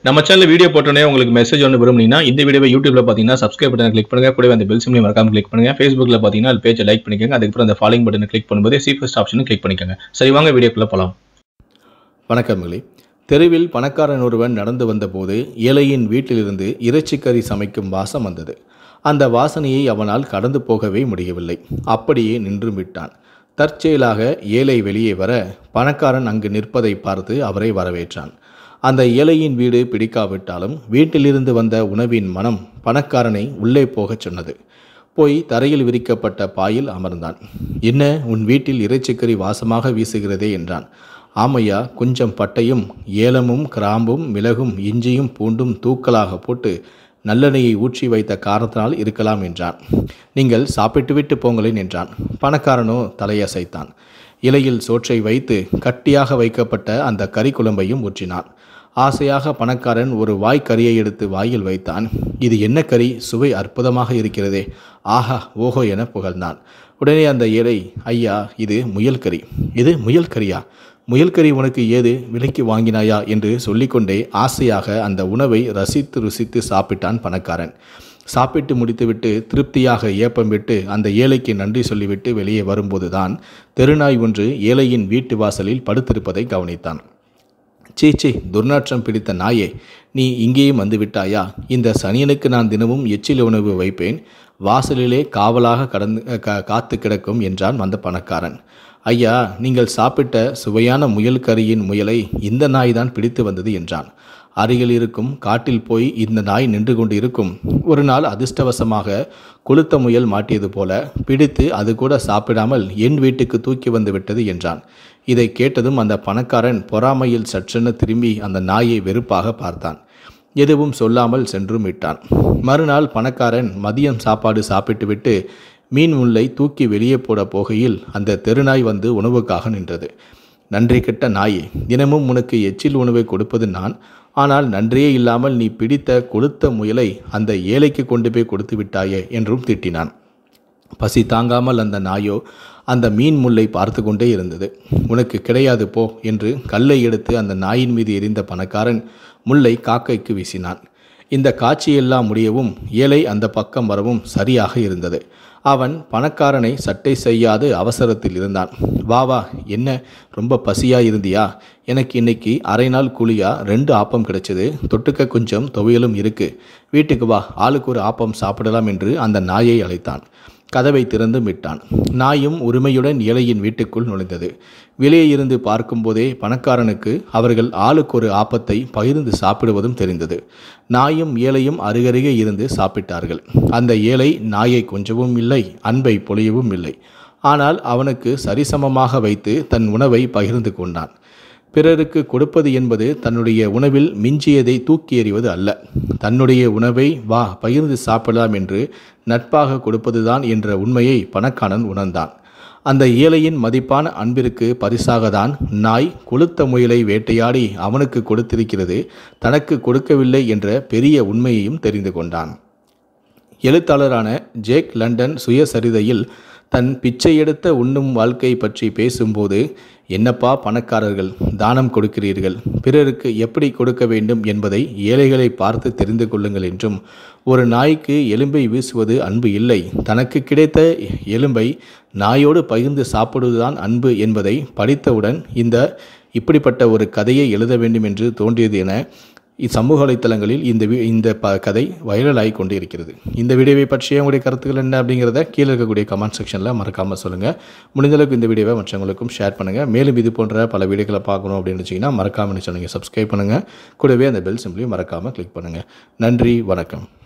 நம்ம channel video போட்டோன்னே உங்களுக்கு மெசேஜ் ஒன்று விரும்புனீங்கன்னா இந்த வீடியோவை யூடியூப்ல பார்த்தீங்கன்னா சப்ஸ்கிரைப் பட்டனை கிளிக் பண்ணுங்க கூடவே அந்த பெல் சிம்லையும் மறக்காம கிளிக் பண்ணுங்க ஃபேஸ்புக்ல பார்த்தீங்கன்னா அது பேஜை லைக் பண்ணிக்கோங்க அதுக்கப்புறம் அந்த ஃபாலோயிங் பட்டனை கிளிக் பண்ணும்போது சி ஃபர்ஸ்ட் ஆப்ஷனும் கிளிக் பண்ணிக்கோங்க சரி வாங்க வீடியோக்குள்ள போலாம் வணக்கங்களே தெருவில் பணக்காரன் ஒருவன் நடந்து வந்தபோது ஏழையின் வீட்டிலிருந்து இறைச்சிக்கறி சமைக்கும் வாசம் வந்தது அந்த வாசனையை அவனால் கடந்து போகவே முடியவில்லை அப்படியே நின்று விட்டான் தற்செயலாக ஏழை வெளியே வர பணக்காரன் அங்கு நிற்பதை பார்த்து அவரை வரவேற்றான் அந்த ஏழையின் வீடு பிடிக்காவிட்டாலும் வீட்டிலிருந்து வந்த உணவின் மனம் பணக்காரனை உள்ளே போகச் சொன்னது போய் தரையில் விரிக்கப்பட்ட பாயில் அமர்ந்தான் என்ன உன் வீட்டில் இறைச்சிக்கறி வாசமாக வீசுகிறதே என்றான் ஆமையா கொஞ்சம் பட்டையும் ஏலமும் கிராம்பும் மிளகும் இஞ்சியும் பூண்டும் தூக்கலாக போட்டு நல்லெண்ணெயை ஊற்றி வைத்த காரணத்தினால் இருக்கலாம் என்றான் நீங்கள் சாப்பிட்டுவிட்டு போங்களேன் என்றான் பணக்காரனோ தலையசைத்தான் இலையில் சோற்றை வைத்து கட்டியாக வைக்கப்பட்ட அந்த கறி குழம்பையும் ஊற்றினான் ஆசையாக பணக்காரன் ஒரு வாய் கறியை எடுத்து வாயில் வைத்தான் இது என்ன கறி சுவை அற்புதமாக இருக்கிறதே ஆஹா ஓஹோ என புகழ்ந்தான் உடனே அந்த ஏழை ஐயா இது முயல் கறி இது முயல் கறியா முயல் கறி உனக்கு ஏது விலைக்கு வாங்கினாயா என்று சொல்லிக்கொண்டே ஆசையாக அந்த உணவை ரசித்து ருசித்து சாப்பிட்டான் பணக்காரன் சாப்பிட்டு முடித்துவிட்டு திருப்தியாக ஏப்பம் விட்டு அந்த ஏழைக்கு நன்றி சொல்லிவிட்டு வெளியே வரும்போதுதான் தெருநாய் ஒன்று ஏழையின் வீட்டு வாசலில் படுத்திருப்பதை கவனித்தான் சீச்சி துர்நாற்றம் பிடித்த நாயே நீ இங்கேயும் வந்து விட்டாயா இந்த சனியனுக்கு நான் தினமும் எச்சில் உணவு வைப்பேன் வாசலிலே காவலாக கடந்து கா காத்து கிடக்கும் என்றான் அந்த பணக்காரன் ஐயா நீங்கள் சாப்பிட்ட சுவையான முயல் கறியின் முயலை இந்த நாய் தான் பிடித்து வந்தது என்றான் அருகில் இருக்கும் காட்டில் போய் இந்த நாய் நின்று கொண்டு இருக்கும் ஒரு நாள் அதிர்ஷ்டவசமாக கொளுத்த முயல் மாட்டியது போல பிடித்து அது கூட சாப்பிடாமல் என் வீட்டுக்கு தூக்கி வந்து விட்டது என்றான் இதை கேட்டதும் அந்த பணக்காரன் பொறாமையில் சற்றென திரும்பி அந்த நாயை வெறுப்பாக பார்த்தான் எதுவும் சொல்லாமல் சென்றும் விட்டான் மறுநாள் பணக்காரன் மதியம் சாப்பாடு சாப்பிட்டுவிட்டு மீன் முல்லை தூக்கி வெளியே போட போகையில் அந்த தெருநாய் வந்து உணவுக்காக நின்றது நன்றி கெட்ட நாயே தினமும் உனக்கு எச்சில் உணவை கொடுப்பது நான் ஆனால் நன்றியே இல்லாமல் நீ பிடித்த கொளுத்த முயலை அந்த ஏழைக்கு கொண்டு போய் கொடுத்து விட்டாயே என்றும் திட்டினான் பசி தாங்காமல் அந்த நாயோ அந்த மீன் முல்லை பார்த்து கொண்டே இருந்தது உனக்கு கிடையாது போ என்று கல்லை எடுத்து அந்த நாயின் மீது எரிந்த பணக்காரன் முல்லை காக்கைக்கு வீசினான் இந்த காட்சியெல்லாம் முடியவும் ஏழை அந்த பக்கம் வரவும் சரியாக இருந்தது அவன் பணக்காரனை சட்டை செய்யாது அவசரத்தில் இருந்தான் வா வா என்ன ரொம்ப பசியா இருந்தியா எனக்கு இன்னைக்கு அரை நாள் கூலியா ரெண்டு ஆப்பம் கிடைச்சது தொட்டுக்க கொஞ்சம் துவையலும் இருக்கு வீட்டுக்கு வா ஆளுக்கு ஒரு ஆப்பம் சாப்பிடலாம் என்று அந்த நாயை அழைத்தான் கதவை திறந்து விட்டான் நாயும் உரிமையுடன் ஏழையின் வீட்டுக்குள் நுழைந்தது வெளியே இருந்து பார்க்கும்போதே பணக்காரனுக்கு அவர்கள் ஆளுக்கு ஒரு ஆப்பத்தை பகிர்ந்து சாப்பிடுவதும் தெரிந்தது நாயும் ஏழையும் அருகருகே இருந்து சாப்பிட்டார்கள் அந்த ஏழை நாயை கொஞ்சவும் இல்லை அன்பை பொழியவும் இல்லை ஆனால் அவனுக்கு சரிசமமாக வைத்து தன் உணவை பகிர்ந்து கொண்டான் பிறருக்கு கொடுப்பது என்பது தன்னுடைய உணவில் மிஞ்சியதை தூக்கி எறிவது அல்ல தன்னுடைய உணவை வா பகிர்ந்து சாப்பிடலாம் என்று நட்பாக கொடுப்பதுதான் என்ற உண்மையை பணக்காரன் உணர்ந்தான் அந்த ஏழையின் மதிப்பான அன்பிற்கு பரிசாகத்தான் நாய் கொளுத்த முயலை வேட்டையாடி அவனுக்கு கொடுத்திருக்கிறது தனக்கு கொடுக்கவில்லை என்ற பெரிய உண்மையையும் தெரிந்து கொண்டான் எழுத்தாளரான ஜேக் லண்டன் சுயசரிதையில் தன் பிச்சை எடுத்த உண்ணும் வாழ்க்கை பற்றி பேசும்போது என்னப்பா பணக்காரர்கள் தானம் கொடுக்கிறீர்கள் பிறருக்கு எப்படி கொடுக்க வேண்டும் என்பதை ஏழைகளை பார்த்து தெரிந்து கொள்ளுங்கள் என்றும் ஒரு நாய்க்கு எலும்பை வீசுவது அன்பு இல்லை தனக்கு கிடைத்த எலும்பை நாயோடு பகிர்ந்து சாப்பிடுவதுதான் அன்பு என்பதை படித்தவுடன் இந்த இப்படிப்பட்ட ஒரு கதையை எழுத வேண்டும் என்று தோன்றியது என சமூக வலைத்தளங்களில் இந்த வி- இந்த ப கதை வைரலாகி கொண்டு இருக்கிறது இந்த வீடியோவை பற்றிய உங்களுடைய கருத்துக்கள் என்ன அப்படிங்கிறத கீழே இருக்கக்கூடிய கமெண்ட் செக்ஷனில் மறக்காமல் சொல்லுங்கள் முடிஞ்சளவுக்கு இந்த வீடியோவை மற்றவங்களுக்கும் ஷேர் பண்ணுங்கள் மேலும் இது போன்ற பல வீடியோக்களை பார்க்கணும் அப்படின்னு வச்சிங்கன்னா மறக்காமல் சொன்னீங்க சப்ஸ்கிரைப் பண்ணுங்கள் கூடவே அந்த பெல் சிம்பிளையும் மறக்காமல் கிளிக் பண்ணுங்கள் நன்றி வணக்கம்